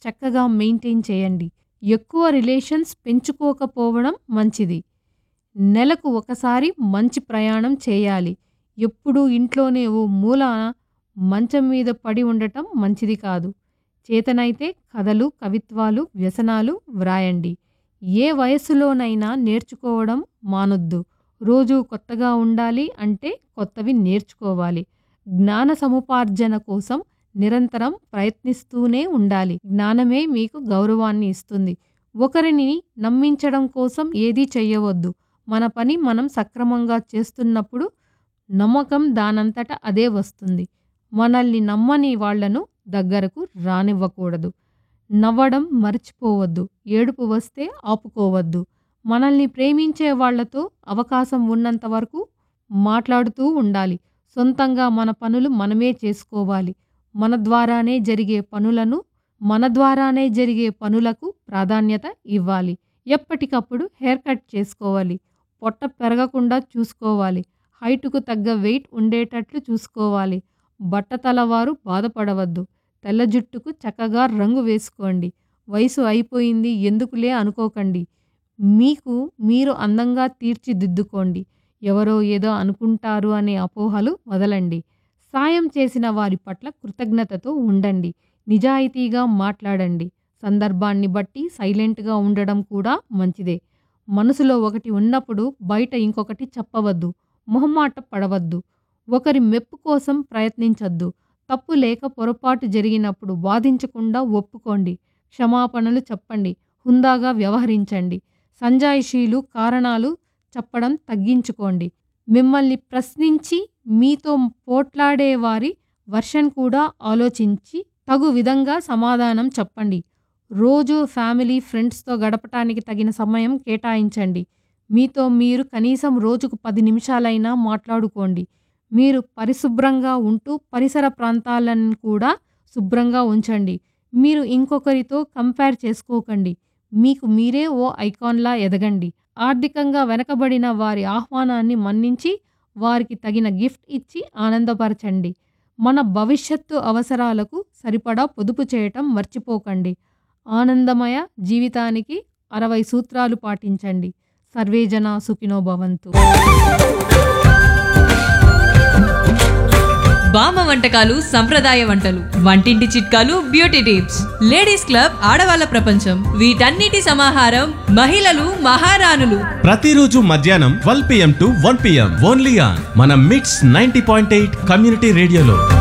చక్కగా మెయింటైన్ చేయండి ఎక్కువ రిలేషన్స్ పెంచుకోకపోవడం మంచిది నెలకు ఒకసారి మంచి ప్రయాణం చేయాలి ఎప్పుడూ ఇంట్లోనే ఓ మూల మంచం మీద పడి ఉండటం మంచిది కాదు చేతనైతే కథలు కవిత్వాలు వ్యసనాలు వ్రాయండి ఏ వయస్సులోనైనా నేర్చుకోవడం మానొద్దు రోజు కొత్తగా ఉండాలి అంటే కొత్తవి నేర్చుకోవాలి జ్ఞాన సముపార్జన కోసం నిరంతరం ప్రయత్నిస్తూనే ఉండాలి జ్ఞానమే మీకు గౌరవాన్ని ఇస్తుంది ఒకరిని నమ్మించడం కోసం ఏదీ చెయ్యవద్దు మన పని మనం సక్రమంగా చేస్తున్నప్పుడు నమ్మకం దానంతట అదే వస్తుంది మనల్ని నమ్మని వాళ్లను దగ్గరకు రానివ్వకూడదు నవ్వడం మర్చిపోవద్దు ఏడుపు వస్తే ఆపుకోవద్దు మనల్ని ప్రేమించే వాళ్లతో అవకాశం ఉన్నంత వరకు మాట్లాడుతూ ఉండాలి సొంతంగా మన పనులు మనమే చేసుకోవాలి మన ద్వారానే జరిగే పనులను మన ద్వారానే జరిగే పనులకు ప్రాధాన్యత ఇవ్వాలి ఎప్పటికప్పుడు హెయిర్ కట్ చేసుకోవాలి పొట్ట పెరగకుండా చూసుకోవాలి హైటుకు తగ్గ వెయిట్ ఉండేటట్లు చూసుకోవాలి బట్టతలవారు బాధపడవద్దు తెల్ల జుట్టుకు చక్కగా రంగు వేసుకోండి వయసు అయిపోయింది ఎందుకులే అనుకోకండి మీకు మీరు అందంగా తీర్చిదిద్దుకోండి ఎవరో ఏదో అనుకుంటారు అనే అపోహలు వదలండి సాయం చేసిన వారి పట్ల కృతజ్ఞతతో ఉండండి నిజాయితీగా మాట్లాడండి సందర్భాన్ని బట్టి సైలెంట్గా ఉండడం కూడా మంచిదే మనసులో ఒకటి ఉన్నప్పుడు బయట ఇంకొకటి చెప్పవద్దు మొహమాట పడవద్దు ఒకరి మెప్పు కోసం ప్రయత్నించొద్దు తప్పు లేక పొరపాటు జరిగినప్పుడు వాదించకుండా ఒప్పుకోండి క్షమాపణలు చెప్పండి హుందాగా వ్యవహరించండి సంజాయిషీలు కారణాలు చెప్పడం తగ్గించుకోండి మిమ్మల్ని ప్రశ్నించి మీతో పోట్లాడే వారి వర్షన్ కూడా ఆలోచించి తగు విధంగా సమాధానం చెప్పండి రోజు ఫ్యామిలీ ఫ్రెండ్స్తో గడపటానికి తగిన సమయం కేటాయించండి మీతో మీరు కనీసం రోజుకు పది నిమిషాలైనా మాట్లాడుకోండి మీరు పరిశుభ్రంగా ఉంటూ పరిసర ప్రాంతాలను కూడా శుభ్రంగా ఉంచండి మీరు ఇంకొకరితో కంపేర్ చేసుకోకండి మీకు మీరే ఓ ఐకాన్లా ఎదగండి ఆర్థికంగా వెనకబడిన వారి ఆహ్వానాన్ని మన్నించి వారికి తగిన గిఫ్ట్ ఇచ్చి ఆనందపరచండి మన భవిష్యత్తు అవసరాలకు సరిపడా పొదుపు చేయటం మర్చిపోకండి ఆనందమయ జీవితానికి అరవై సూత్రాలు పాటించండి సర్వేజన సుఖినో భవంతు బామ్మ వంటకాలు సంప్రదాయ వంటలు వంటింటి చిట్కాలు బ్యూటీ టిప్స్ లేడీస్ క్లబ్ ఆడవాళ్ళ ప్రపంచం వీటన్నిటి సమాహారం మహిళలు మహారాణులు ప్రతిరోజు మధ్యాహ్నం twelve PM to one PM only on మన MITS ninety point eight community రేడియోలో